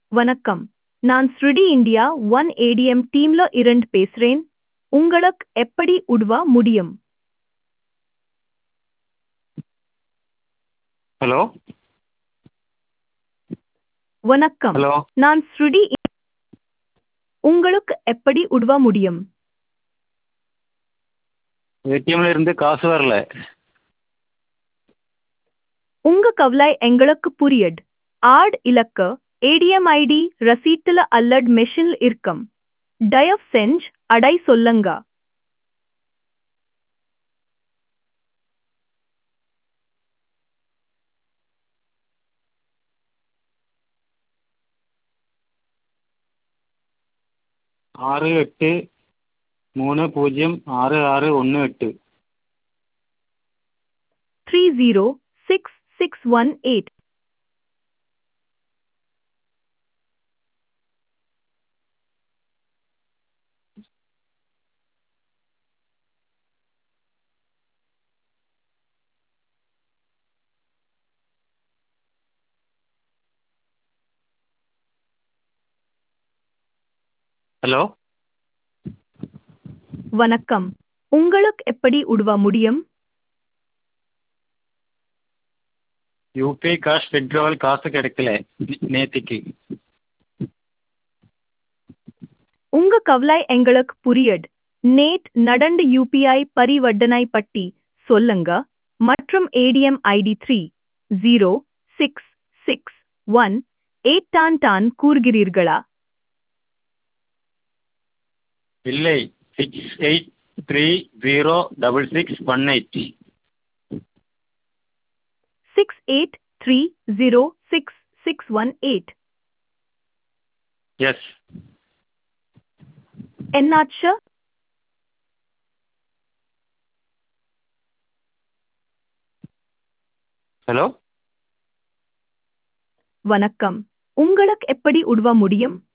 வணக்கம் நான் ஸ்ருடி இந்தியா ஒன் ஏடிஎம் டீம்ல இருந்து பேசுறேன் உங்களுக்கு எப்படி உதவ முடியும் ஹலோ வணக்கம் ஹலோ நான் ஸ்ருடி இ- உங்களுக்கு எப்படி உதவ முடியும் ஏடிஎம்ல இருந்து காசு வரல உங்க கவலை எங்களுக்கு புரியுது ஆட் இலக்க ஏடிஎம் ஐடி ரசீட்டுல அல்லது மெஷின்ல இருக்கும் தயவு செஞ்சு அடை சொல்லுங்க ஆறு எட்டு மூணு பூஜ்ஜியம் ஆறு ஆறு ஒன்று எட்டு three zero six six one eight hello வணக்கம் உங்களுக்கு எப்படி உதவ முடியும் யூபிஐ காசு விட்ராவல் காசு கிடைக்கல நேத்திக்கு உங்க கவலை எங்களுக்கு புரியுது நேட் நடந்த யூபிஐ பரிவர்த்தனை பற்றி சொல்லுங்க மற்றும் ATM ID three zero six six one eight தான் தான் கூறுகிறீர்களா இல்லை six eight three zero double six one eight six eight three zero six six one eight yes என்னாச்சு ஹலோ வணக்கம் உங்களுக்கு எப்படி உதவ முடியும்